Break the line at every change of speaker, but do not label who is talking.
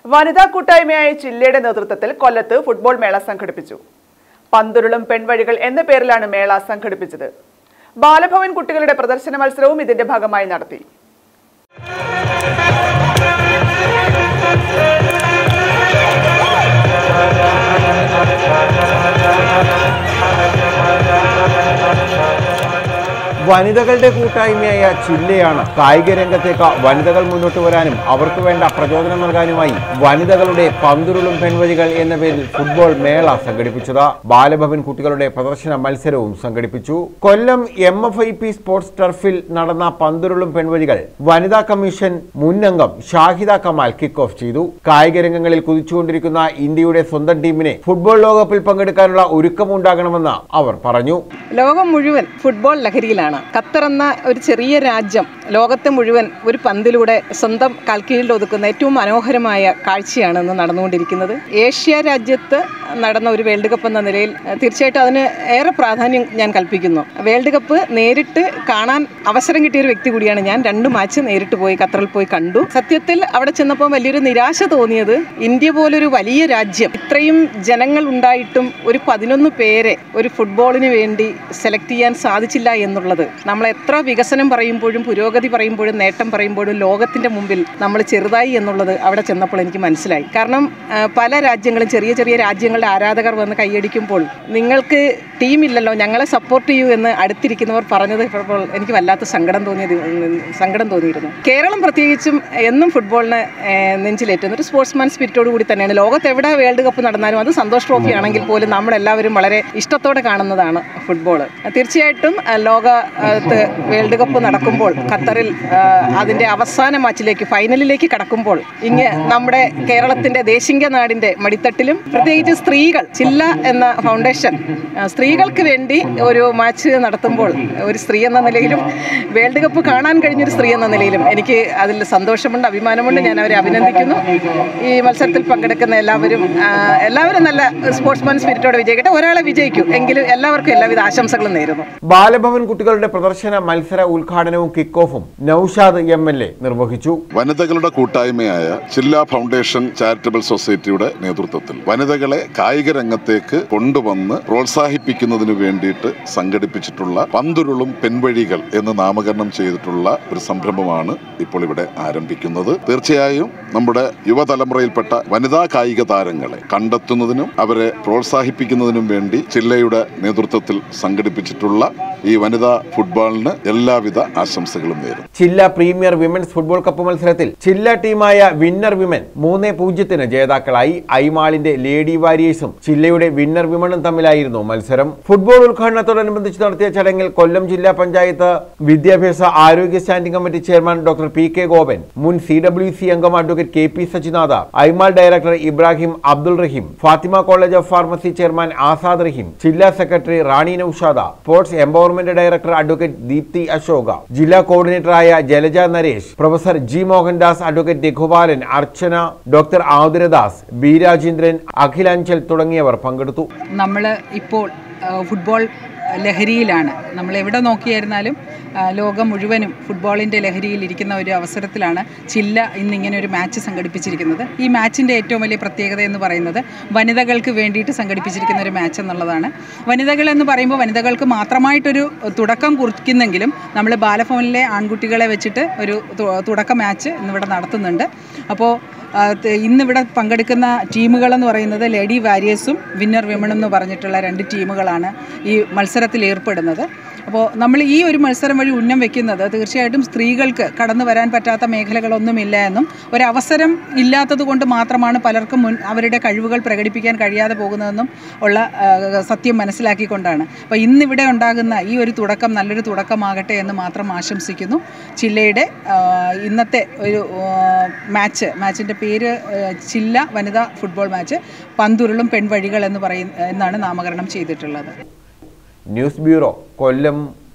വനിതാ കൂട്ടായ്മയായ ചില്ലയുടെ നേതൃത്വത്തിൽ കൊല്ലത്ത് ഫുട്ബോൾ മേള സംഘടിപ്പിച്ചു പന്തുരുളും പെൺവഴികൾ എന്ന പേരിലാണ് മേള സംഘടിപ്പിച്ചത് ബാലഭവൻ കുട്ടികളുടെ പ്രദർശന മത്സരവും ഇതിന്റെ ഭാഗമായി നടത്തി
വനിതകളുടെ കൂട്ടായ്മയായ ചില്ലയാണ് കായിക രംഗത്തേക്ക് വനിതകൾ മുന്നോട്ട് വരാനും അവർക്ക് വേണ്ട പ്രചോദനം നൽകാനുമായി വനിതകളുടെ പന്തുരുളും പെൺവഴികൾ എന്ന പേരിൽ ഫുട്ബോൾ മേള സംഘടിപ്പിച്ചത് ബാലഭവൻ കുട്ടികളുടെ പ്രദർശന മത്സരവും സംഘടിപ്പിച്ചു Kollam M F I P sports ടർഫിൽ നടന്ന പന്തുരുളും പെൺവഴികൾ വനിതാ കമ്മീഷൻ മുന്നംഗം ഷാഹിദ കമാൽ കിക്ക് ഓഫ് ചെയ്തു കായിക രംഗങ്ങളിൽ കുതിച്ചുകൊണ്ടിരിക്കുന്ന ഇന്ത്യയുടെ സ്വന്തം ടീമിനെ ഫുട്ബോൾ ലോകകപ്പിൽ പങ്കെടുക്കാനുള്ള ഒരുക്കമുണ്ടാകണമെന്ന് അവർ പറഞ്ഞു
ലോകം മുഴുവൻ ഫുട്ബോൾ ലഹരിയിലാണ് ഖത്തർ എന്ന ഒരു ചെറിയ രാജ്യം ലോകത്തെ മുഴുവൻ ഒരു പന്തിലൂടെ സ്വന്തം കാൽക്കീഴിൽ ഒതുക്കുന്ന ഏറ്റവും മനോഹരമായ കാഴ്ചയാണ് ഇന്ന് നടന്നുകൊണ്ടിരിക്കുന്നത് ഏഷ്യ രാജ്യത്ത് നടന്ന ഒരു വേൾഡ് കപ്പ് എന്ന നിലയിൽ അഹ് തീർച്ചയായിട്ടും അതിന് ഏറെ പ്രാധാന്യം ഞാൻ കൽപ്പിക്കുന്നു വേൾഡ് കപ്പ് നേരിട്ട് കാണാൻ അവസരം കിട്ടിയ ഒരു വ്യക്തി കൂടിയാണ് ഞാൻ രണ്ട് മാച്ച് നേരിട്ട് പോയി ഖത്തറിൽ പോയി കണ്ടു സത്യത്തിൽ അവിടെ ചെന്നപ്പോൾ വലിയൊരു നിരാശ തോന്നിയത് ഇന്ത്യ പോലൊരു വലിയ രാജ്യം ഇത്രയും ജനങ്ങൾ ഉണ്ടായിട്ടും ഒരു പതിനൊന്ന് പേരെ ഒരു ഫുട്ബോളിന് വേണ്ടി സെലക്ട് ചെയ്യാൻ സാധിച്ചില്ല എന്നുള്ളത് നമ്മൾ എത്ര വികസനം പറയുമ്പോഴും പുരോഗതി പറയുമ്പോഴും നേട്ടം പറയുമ്പോഴും ലോകത്തിന്റെ മുമ്പിൽ നമ്മൾ ചെറുതായി എന്നുള്ളത് അവിടെ ചെന്നപ്പോൾ എനിക്ക് മനസ്സിലായി കാരണം ആ, പല രാജ്യങ്ങളും ചെറിയ ചെറിയ രാജ്യങ്ങളുടെ ആരാധകർ വന്ന് കൈയടിക്കുമ്പോൾ നിങ്ങൾക്ക് ടീമില്ലല്ലോ ഞങ്ങളെ സപ്പോർട്ട് ചെയ്യൂ എന്ന് അടുത്തിരിക്കുന്നവർ പറഞ്ഞത് ഇപ്പോൾ എനിക്ക് വല്ലാത്ത സങ്കടം തോന്നിയത് സങ്കടം തോന്നിയിരുന്നു കേരളം പ്രത്യേകിച്ചും എന്നും ഫുട്ബോളിന് ആ, നെഞ്ചിലേറ്റുന്ന ഒരു സ്പോർട്സ്മാൻ സ്പിരിറ്റോട് കൂടി തന്നെയാണ് ലോകത്ത് എവിടെ വേൾഡ് കപ്പ് നടന്നാലും അത് സന്തോഷ് ട്രോഫി ആണെങ്കിൽ പോലും നമ്മളെല്ലാവരും വളരെ ഇഷ്ടത്തോടെ കാണുന്നതാണ് ഫുട്ബോൾ തീർച്ചയായിട്ടും ആ, ലോകത്ത് വേൾഡ് കപ്പ് നടക്കുമ്പോൾ ഖത്തറിൽ ആ, അതിൻ്റെ അവസാന മാച്ചിലേക്ക് ഫൈനലിലേക്ക് കടക്കുമ്പോൾ ഇങ്ങ് നമ്മുടെ കേരളത്തിൻ്റെ ദേശിംഗ നാടിൻ്റെ മടിത്തട്ടിലും പ്രത്യേകിച്ച് സ്ത്രീകൾ ചില്ല എന്ന ഫൗണ്ടേഷൻ ആ, സ്ത്രീകൾക്ക് വേണ്ടി ഒരു മാച്ച് നടത്തുമ്പോൾ ഒരു സ്ത്രീ എന്ന നിലയിലും വേൾഡ് കപ്പ് കാണാൻ കഴിഞ്ഞൊരു സ്ത്രീ എന്ന നിലയിലും എനിക്ക് അതിൽ സന്തോഷമുണ്ട് അഭിമാനമുണ്ട് ഞാൻ അവരെ അഭിനന്ദിക്കുന്നു ഈ മത്സരത്തിൽ പങ്കെടുക്കുന്ന എല്ലാവരും ആ, എല്ലാവരും നല്ല സ്പോർട്സ്മാൻ സ്പിരിറ്റോടെ വിജയിക്കട്ടെ ഒരാളെ വിജയിക്കൂ എങ്കിലും എല്ലാവർക്കും എല്ലാവിധ ആശംസകളും നേരുന്നു
ബാലഭവൻ കുട്ടികളുടെ പ്രദർശന മത്സര ഉദ്ഘാടനവും കിക്ക് ഓഫും നൌഷാദ് എം എൽ എ നിർവഹിച്ചു
വനിതകളുടെ കൂട്ടായ്മയായ ചില്ല ഫൗണ്ടേഷൻ ചാരിറ്റബിൾ സൊസൈറ്റിയുടെ നേതൃത്വത്തിൽ വനിതകളെ കായിക രംഗത്തേക്ക് കൊണ്ടുവന്ന് പ്രോത്സാഹിപ്പിക്കുന്നതിന് വേണ്ടിയിട്ട് സംഘടിപ്പിച്ചിട്ടുള്ള പന്തുരുളും പെൺവഴികൾ എന്ന് നാമകരണം ചെയ്തിട്ടുള്ള ഒരു സംരംഭമാണ് ഇപ്പോൾ ഇവിടെ ആരംഭിക്കുന്നത് തീർച്ചയായും നമ്മുടെ യുവതലമുറയിൽപ്പെട്ട വനിതാ കായിക താരങ്ങളെ കണ്ടെത്തുന്നതിനും അവരെ പ്രോത്സാഹിപ്പിക്കുന്നതിനും വേണ്ടി ചില്ലയുടെ നേതൃത്വത്തിൽ സംഘടിപ്പിച്ചിട്ടുള്ള ഈ വനിതാ ഫുട്ബോളിന് എല്ലാവിധ ആശംസകളും നേരും
ചില്ല പ്രീമിയർ വിമൻസ് ഫുട്ബോൾ കപ്പ് മത്സരത്തിൽ ചില്ല ടീമായ വിന്നർ വിമൻ മൂന്ന് പൂജ്യത്തിന് ജേതാക്കളായി ഐമാളിന്റെ ലേഡി വാരിയേഴ്സും ചില്ലയുടെ വിന്നർ വിമണും തമ്മിലായിരുന്നു മത്സരം ഫുട്ബോൾ ഉദ്ഘാടനത്തോടനുബന്ധിച്ച് നടത്തിയ ചടങ്ങിൽ കൊല്ലം ജില്ലാ പഞ്ചായത്ത് വിദ്യാഭ്യാസ ആരോഗ്യ standing committee chairman doctor P K Gopan മുൻ സി ഡബ്ല്യു സി അംഗം അഡ്വക്കേറ്റ് കെ പി സച്ചിനാഥ് ഐമാൾ director Ibrahim Abdul Rahim Fathima college of pharmacy chairman Azad Rahim ജില്ലാ secretary Rani Noushada sports empowerment director advocate Deepthi Ashoka ജില്ലാ കോർഡിനേറ്ററായ Jalaja Naresh professor G Mohandas advocate Raghupalan Archana doctor Athuradas B Rajendran Akhilanchal തുടങ്ങിയവർ പങ്കെടുത്തു
നമ്മൾ ഇപ്പോൾ ആ, ഫുട്ബോൾ ലഹരിയിലാണ് നമ്മൾ എവിടെ നോക്കിയായിരുന്നാലും ആ, ലോകം മുഴുവനും ഫുട്ബോളിൻ്റെ ലഹരിയിൽ ഇരിക്കുന്ന ഒരു അവസരത്തിലാണ് ചില്ല ഇന്ന് ഇങ്ങനെ ഒരു മാച്ച് സംഘടിപ്പിച്ചിരിക്കുന്നത് ഈ മാച്ചിൻ്റെ ഏറ്റവും വലിയ പ്രത്യേകത എന്ന് പറയുന്നത് വനിതകൾക്ക് വേണ്ടിയിട്ട് സംഘടിപ്പിച്ചിരിക്കുന്ന ഒരു മാച്ച് എന്നുള്ളതാണ് വനിതകൾ എന്ന് പറയുമ്പോൾ വനിതകൾക്ക് മാത്രമായിട്ടൊരു തുടക്കം കുറിക്കുന്നെങ്കിലും നമ്മൾ ബാലഭവനിലെ ആൺകുട്ടികളെ വെച്ചിട്ട് ഒരു തു- തുടക്ക മാച്ച് ഇന്നിവിടെ നടത്തുന്നുണ്ട് അപ്പോൾ ആ, ത- ഇന്നിവിടെ പങ്കെടുക്കുന്ന ടീമുകളെന്ന് പറയുന്നത് ലേഡി വാരിയേഴ്സും വിന്നർ വിമൺ എന്ന് പറഞ്ഞിട്ടുള്ള രണ്ട് ടീമുകളാണ് ഈ മത്സരത്തിൽ ഏർപ്പെടുന്നത് അപ്പോൾ നമ്മൾ ഈ ഒരു മത്സരം വഴി ഉന്നം വെക്കുന്നത് തീർച്ചയായിട്ടും സ്ത്രീകൾക്ക് കടന്നു വരാൻ പറ്റാത്ത മേഖലകളൊന്നുമില്ല എന്നും ഒരവസരം ഇല്ലാത്തത് കൊണ്ട് മാത്രമാണ് പലർക്കും മുൻ അവരുടെ കഴിവുകൾ പ്രകടിപ്പിക്കാൻ കഴിയാതെ പോകുന്നതെന്നും ഉള്ള ആ, സത്യം മനസ്സിലാക്കിക്കൊണ്ടാണ് അപ്പോൾ ഇന്നിവിടെ ഉണ്ടാകുന്ന ഈ ഒരു തുടക്കം നല്ലൊരു തുടക്കമാകട്ടെ എന്ന് മാത്രം ആശംസിക്കുന്നു ചില്ലയുടെ ആ, ഇന്നത്തെ ഒരു ആ, മാച്ച് മാച്ചിൻ്റെ പേര് ആ, ചില്ല വനിതാ ഫുട്ബോൾ മാച്ച് പന്തുരുളും പെൺവഴികൾ എന്ന് പറയുന്ന എന്നാണ് നാമകരണം ചെയ്തിട്ടുള്ളത്
ന്യൂസ് ബ്യൂറോ കൊല്ലം